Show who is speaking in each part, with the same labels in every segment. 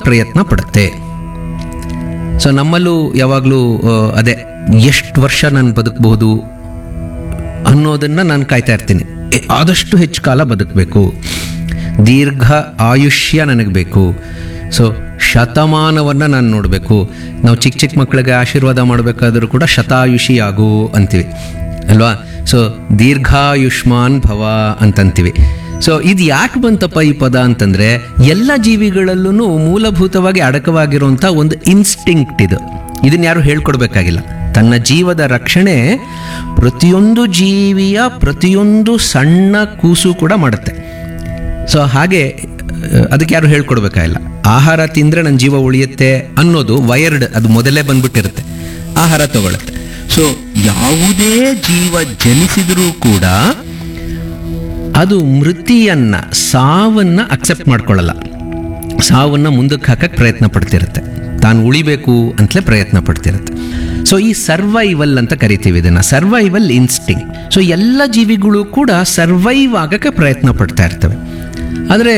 Speaker 1: ಪ್ರಯತ್ನ ಪಡುತ್ತೆ ಸೊ ನಮ್ಮಲ್ಲೂ ಯಾವಾಗಲೂ ಅದೇ ಎಷ್ಟು ವರ್ಷ ನಾನು ಬದುಕಬಹುದು ಅನ್ನೋದನ್ನ ನಾನು ಕಾಯ್ತಾ ಇರ್ತೀನಿ ಎ, ಆದಷ್ಟು ಹೆಚ್ಚು ಕಾಲ ಬದುಕಬೇಕು ದೀರ್ಘ ಆಯುಷ್ಯ ನನಗೆ ಬೇಕು ಸೊ ಶತಮಾನವನ್ನು ನಾನು ನೋಡಬೇಕು ನಾವು ಚಿಕ್ಕ ಚಿಕ್ಕ ಮಕ್ಕಳಿಗೆ ಆಶೀರ್ವಾದ ಮಾಡಬೇಕಾದ್ರೂ ಕೂಡ ಶತಾಯುಷಿ ಆಗು ಅಂತೀವಿ ಅಲ್ವಾ ಸೊ ದೀರ್ಘಾಯುಷ್ಮಾನ್ ಭವ ಅಂತಂತೀವಿ ಸೊ ಇದು ಯಾಕೆ ಬಂತಪ್ಪ ಈ ಪದ ಅಂತಂದ್ರೆ ಎಲ್ಲ ಜೀವಿಗಳಲ್ಲೂ ಮೂಲಭೂತವಾಗಿ ಅಡಕವಾಗಿರುವಂಥ ಒಂದು ಇನ್ಸ್ಟಿಂಕ್ಟ್ ಇದು ಇದನ್ನ ಯಾರು ಹೇಳ್ಕೊಡ್ಬೇಕಾಗಿಲ್ಲ ತನ್ನ ಜೀವದ ರಕ್ಷಣೆ ಪ್ರತಿಯೊಂದು ಜೀವಿಯ ಪ್ರತಿಯೊಂದು ಸಣ್ಣ ಕೂಸು ಕೂಡ ಮಾಡುತ್ತೆ ಸೊ ಹಾಗೆ ಅಹ್, ಅದಕ್ಕೆ ಯಾರು ಹೇಳ್ಕೊಡ್ಬೇಕಾಗಿಲ್ಲ ಆಹಾರ ತಿಂದರೆ ನನ್ನ ಜೀವ ಉಳಿಯುತ್ತೆ ಅನ್ನೋದು ವಯರ್ಡ್ ಅದು ಮೊದಲೇ ಬಂದ್ಬಿಟ್ಟಿರುತ್ತೆ ಆಹಾರ ತಗೊಳುತ್ತೆ ಸೊ ಯಾವುದೇ ಜೀವ ಜನಿಸಿದರೂ ಕೂಡ ಅದು ಮೃತಿಯನ್ನ ಸಾವನ್ನ ಅಕ್ಸೆಪ್ಟ್ ಮಾಡ್ಕೊಳ್ಳಲ್ಲ ಸಾವನ್ನ ಮುಂದಕ್ಕೆ ಹಾಕಕ್ಕೆ ಪ್ರಯತ್ನ ಪಡ್ತಿರುತ್ತೆ ತಾನು ಉಳಿಬೇಕು ಅಂತಲೇ ಪ್ರಯತ್ನ ಪಡ್ತಿರುತ್ತೆ ಸೊ ಈ ಸರ್ವೈವಲ್ ಅಂತ ಕರಿತೀವಿ ಇದನ್ನ ಸರ್ವೈವಲ್ ಇನ್ಸ್ಟಿಂಗ್ ಸೊ ಎಲ್ಲ ಜೀವಿಗಳು ಕೂಡ ಸರ್ವೈವ್ ಆಗಕ್ಕೆ ಪ್ರಯತ್ನ ಪಡ್ತಾ ಇರ್ತವೆ ಆದರೆ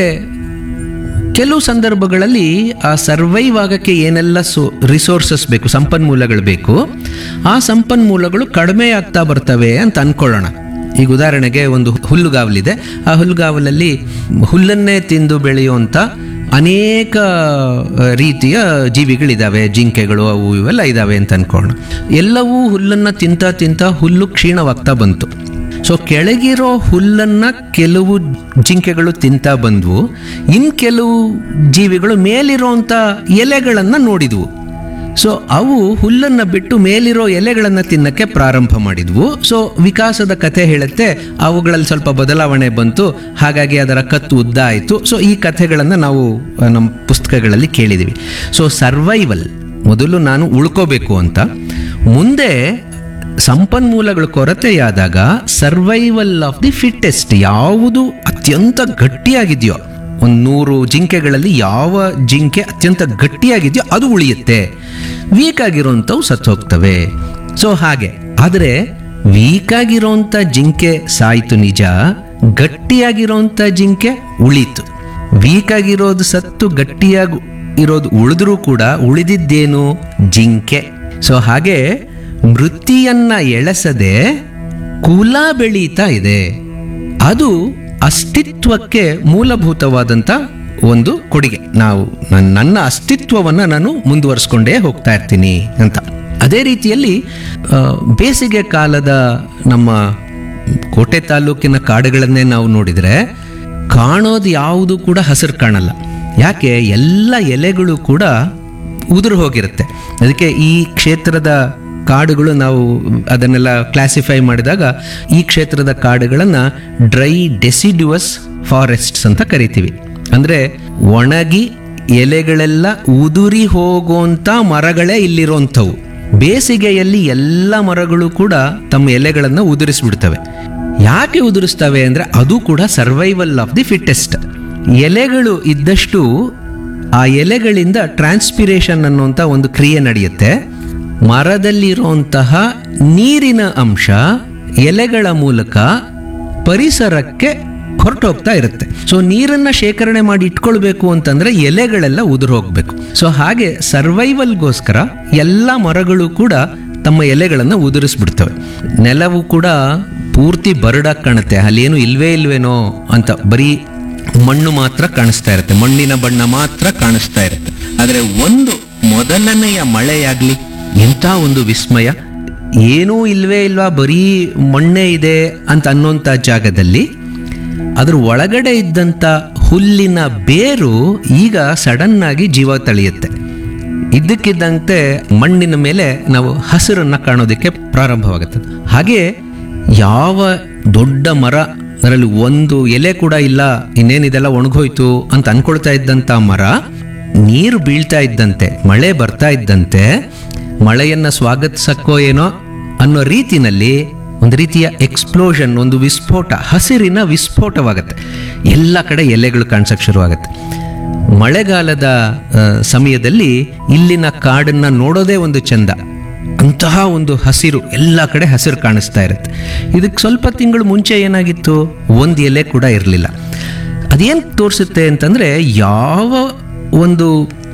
Speaker 1: ಕೆಲವು ಸಂದರ್ಭಗಳಲ್ಲಿ ಆ ಸರ್ವೈವ್ ಆಗಕ್ಕೆ ಏನೆಲ್ಲ ಸೊ ರಿಸೋರ್ಸಸ್ ಬೇಕು ಸಂಪನ್ಮೂಲಗಳು ಬೇಕು ಆ ಸಂಪನ್ಮೂಲಗಳು ಕಡಿಮೆ ಆಗ್ತಾ ಬರ್ತವೆ ಅಂತ ಅನ್ಕೊಳ್ಳೋಣ ಈಗ ಉದಾಹರಣೆಗೆ ಒಂದು ಹುಲ್ಲುಗಾವಲಿದೆ ಆ ಹುಲ್ಲುಗಾವಲಲ್ಲಿ ಹುಲ್ಲನ್ನೇ ತಿಂದು ಬೆಳೆಯುವಂಥ ಅನೇಕ ಆ, ರೀತಿಯ ಜೀವಿಗಳಿದ್ದಾವೆ ಜಿಂಕೆಗಳು ಅವು ಇವೆಲ್ಲ ಇದ್ದಾವೆ ಅಂತ ಅನ್ಕೊಳ್ಳೋಣ ಎಲ್ಲವೂ ಹುಲ್ಲನ್ನು ತಿಂತ ತಿಂತ ಹುಲ್ಲು ಕ್ಷೀಣವಾಗ್ತಾ ಬಂತು ಸೊ ಕೆಳಗಿರೋ ಹುಲ್ಲನ್ನ ಕೆಲವು ಜಿಂಕೆಗಳು ತಿಂತಾ ಬಂದ್ವು ಇನ್ ಕೆಲವು ಜೀವಿಗಳು ಮೇಲಿರೋಂಥ ಎಲೆಗಳನ್ನ ನೋಡಿದ್ವು ಸೊ ಅವು ಹುಲ್ಲನ್ನ ಬಿಟ್ಟು ಮೇಲಿರೋ ಎಲೆಗಳನ್ನ ತಿನ್ನಕ್ಕೆ ಪ್ರಾರಂಭ ಮಾಡಿದ್ವು ಸೊ ವಿಕಾಸದ ಕಥೆ ಹೇಳುತ್ತೆ ಅವುಗಳಲ್ಲಿ ಸ್ವಲ್ಪ ಬದಲಾವಣೆ ಬಂತು ಹಾಗಾಗಿ ಅದರ ಕತ್ತು ಉದ್ದ ಆಯಿತು ಸೊ ಈ ಕಥೆಗಳನ್ನು ನಾವು ಆ, ನಮ್ಮ ಪುಸ್ತಕಗಳಲ್ಲಿ ಕೇಳಿದ್ದೀವಿ ಸೊ ಸರ್ವೈವಲ್ ಮೊದಲು ನಾನು ಉಳ್ಕೋಬೇಕು ಅಂತ ಮುಂದೆ ಸಂಪನ್ಮೂಲಗಳು ಕೊರತೆಯಾದಾಗ ಸರ್ವೈವಲ್ ಆಫ್ ದಿ ಫಿಟ್ಟೆಸ್ಟ್ ಯಾವುದು ಅತ್ಯಂತ ಗಟ್ಟಿಯಾಗಿದೆಯೋ ಒಂದು ನೂರು ಜಿಂಕೆಗಳಲ್ಲಿ ಯಾವ ಜಿಂಕೆ ಅತ್ಯಂತ ಗಟ್ಟಿಯಾಗಿದೆಯೋ ಅದು ಉಳಿಯುತ್ತೆ ವೀಕ್ ಆಗಿರೋಂಥವು ಸತ್ತು ಹೋಗ್ತವೆ ಸೊ ಹಾಗೆ ಆದರೆ ವೀಕ್ ಆಗಿರೋಂಥ ಜಿಂಕೆ ಸಾಯ್ತು ನಿಜ ಗಟ್ಟಿಯಾಗಿರೋಂಥ ಜಿಂಕೆ ಉಳೀತು ವೀಕ್ ಆಗಿರೋದು ಸತ್ತು ಗಟ್ಟಿಯಾಗಿ ಇರೋದು ಉಳಿದ್ರೂ ಕೂಡ ಉಳಿದಿದ್ದೇನು ಜಿಂಕೆ ಸೊ ಹಾಗೆ ಮೃತಿಯನ್ನ ಎಳೆಸದೆ ಕುಲ ಬೆಳೀತಾ ಇದೆ ಅದು ಅಸ್ತಿತ್ವಕ್ಕೆ ಮೂಲಭೂತವಾದಂಥ ಒಂದು ಕೊಡುಗೆ ನಾವು ನನ್- ನನ್ನ ಅಸ್ತಿತ್ವವನ್ನು ನಾನು ಮುಂದುವರಿಸ್ಕೊಂಡೇ ಹೋಗ್ತಾ ಇರ್ತೀನಿ ಅಂತ ಅದೇ ರೀತಿಯಲ್ಲಿ ಆ, ಬೇಸಿಗೆ ಕಾಲದ ನಮ್ಮ ಕೋಟೆ ತಾಲೂಕಿನ ಕಾಡುಗಳನ್ನೇ ನಾವು ನೋಡಿದರೆ ಕಾಣೋದು ಯಾವುದು ಕೂಡ ಹಸಿರು ಕಾಣಲ್ಲ ಯಾಕೆ ಎಲ್ಲ ಎಲೆಗಳು ಕೂಡ ಉದುರು ಹೋಗಿರುತ್ತೆ ಅದಕ್ಕೆ ಈ ಕ್ಷೇತ್ರದ ಕಾಡುಗಳು ನಾವು ಅದನ್ನೆಲ್ಲ ಕ್ಲಾಸಿಫೈ ಮಾಡಿದಾಗ ಈ ಕ್ಷೇತ್ರದ ಕಾಡುಗಳನ್ನು ಡ್ರೈ ಡೆಸಿಡ್ಯುವಸ್ ಫಾರೆಸ್ಟ್ಸ್ ಅಂತ ಕರಿತೀವಿ ಅಂದರೆ ಒಣಗಿ ಎಲೆಗಳೆಲ್ಲ ಉದುರಿ ಹೋಗುವಂಥ ಮರಗಳೇ ಇಲ್ಲಿರೋಂಥವು ಬೇಸಿಗೆಯಲ್ಲಿ ಎಲ್ಲ ಮರಗಳು ಕೂಡ ತಮ್ಮ ಎಲೆಗಳನ್ನು ಉದುರಿಸ್ಬಿಡ್ತವೆ ಯಾಕೆ ಉದುರಿಸ್ತವೆ ಅಂದರೆ ಅದು ಕೂಡ ಸರ್ವೈವಲ್ ಆಫ್ ದಿ ಫಿಟ್ಟೆಸ್ಟ್ ಎಲೆಗಳು ಇದ್ದಷ್ಟು ಆ ಎಲೆಗಳಿಂದ ಟ್ರಾನ್ಸ್ಪಿರೇಷನ್ ಅನ್ನುವಂಥ ಒಂದು ಕ್ರಿಯೆ ನಡೆಯುತ್ತೆ ಮರದಲ್ಲಿರುವಂತಹ ನೀರಿನ ಅಂಶ ಎಲೆಗಳ ಮೂಲಕ ಪರಿಸರಕ್ಕೆ ಹೊರಟೋಗ್ತಾ ಇರುತ್ತೆ ಸೊ ನೀರನ್ನ ಶೇಖರಣೆ ಮಾಡಿ ಇಟ್ಕೊಳ್ಬೇಕು ಅಂತಂದ್ರೆ ಎಲೆಗಳೆಲ್ಲ ಉದುರು ಹೋಗ್ಬೇಕು ಸೊ ಹಾಗೆ ಸರ್ವೈವಲ್ಗೋಸ್ಕರ ಎಲ್ಲ ಮರಗಳು ಕೂಡ ತಮ್ಮ ಎಲೆಗಳನ್ನು ಉದುರಿಸ್ಬಿಡ್ತವೆ ನೆಲವು ಕೂಡ ಪೂರ್ತಿ ಬರಡಾಗಿ ಕಾಣುತ್ತೆ ಅಲ್ಲೇನು ಇಲ್ವೇ ಇಲ್ವೇನೋ ಅಂತ ಬರೀ ಮಣ್ಣು ಮಾತ್ರ ಕಾಣಿಸ್ತಾ ಇರುತ್ತೆ ಮಣ್ಣಿನ ಬಣ್ಣ ಮಾತ್ರ ಕಾಣಿಸ್ತಾ ಇರುತ್ತೆ ಆದರೆ ಒಂದು ಮೊದಲನೆಯ ಮಳೆಯಾಗ್ಲಿ ಎಂಥ ಒಂದು ವಿಸ್ಮಯ ಏನೂ ಇಲ್ವೇ ಇಲ್ವಾ ಬರೀ ಮಣ್ಣೇ ಇದೆ ಅಂತ ಅನ್ನೋಂಥ ಜಾಗದಲ್ಲಿ ಅದ್ರ ಒಳಗಡೆ ಇದ್ದಂಥ ಹುಲ್ಲಿನ ಬೇರು ಈಗ ಸಡನ್ ಆಗಿ ಜೀವ ತಳೆಯುತ್ತೆ ಇದ್ದಕ್ಕಿದ್ದಂತೆ ಮಣ್ಣಿನ ಮೇಲೆ ನಾವು ಹಸಿರನ್ನ ಕಾಣೋದಕ್ಕೆ ಪ್ರಾರಂಭವಾಗುತ್ತೆ ಹಾಗೆ ಯಾವ ದೊಡ್ಡ ಮರ ಅದರಲ್ಲಿ ಒಂದು ಎಲೆ ಕೂಡ ಇಲ್ಲ ಇನ್ನೇನಿದೆಲ್ಲ ಒಣಗೋಯ್ತು ಅಂತ ಅನ್ಕೊಳ್ತಾ ಇದ್ದಂಥ ಮರ ನೀರು ಬೀಳ್ತಾ ಇದ್ದಂತೆ ಮಳೆ ಬರ್ತಾ ಇದ್ದಂತೆ ಮಳೆಯನ್ನ ಸ್ವಾಗತಿಸಕ್ಕೋ ಏನೋ ಅನ್ನೋ ರೀತಿನಲ್ಲಿ ಒಂದು ರೀತಿಯ ಎಕ್ಸ್ಪ್ಲೋಷನ್ ಒಂದು ವಿಸ್ಫೋಟ ಹಸಿರಿನ ವಿಸ್ಫೋಟವಾಗುತ್ತೆ ಎಲ್ಲ ಕಡೆ ಎಲೆಗಳು ಕಾಣಿಸಕ್ಕೆ ಶುರುವಾಗುತ್ತೆ ಮಳೆಗಾಲದ ಆ, ಸಮಯದಲ್ಲಿ ಇಲ್ಲಿನ ಕಾಡನ್ನ ನೋಡೋದೇ ಒಂದು ಚಂದ ಅಂತಹ ಒಂದು ಹಸಿರು ಎಲ್ಲ ಕಡೆ ಹಸಿರು ಕಾಣಿಸ್ತಾ ಇರುತ್ತೆ ಇದಕ್ಕೆ ಸ್ವಲ್ಪ ತಿಂಗಳು ಮುಂಚೆ ಏನಾಗಿತ್ತು ಒಂದು ಎಲೆ ಕೂಡ ಇರಲಿಲ್ಲ ಅದೇನು ತೋರಿಸುತ್ತೆ ಅಂತಂದ್ರೆ ಯಾವ ಒಂದು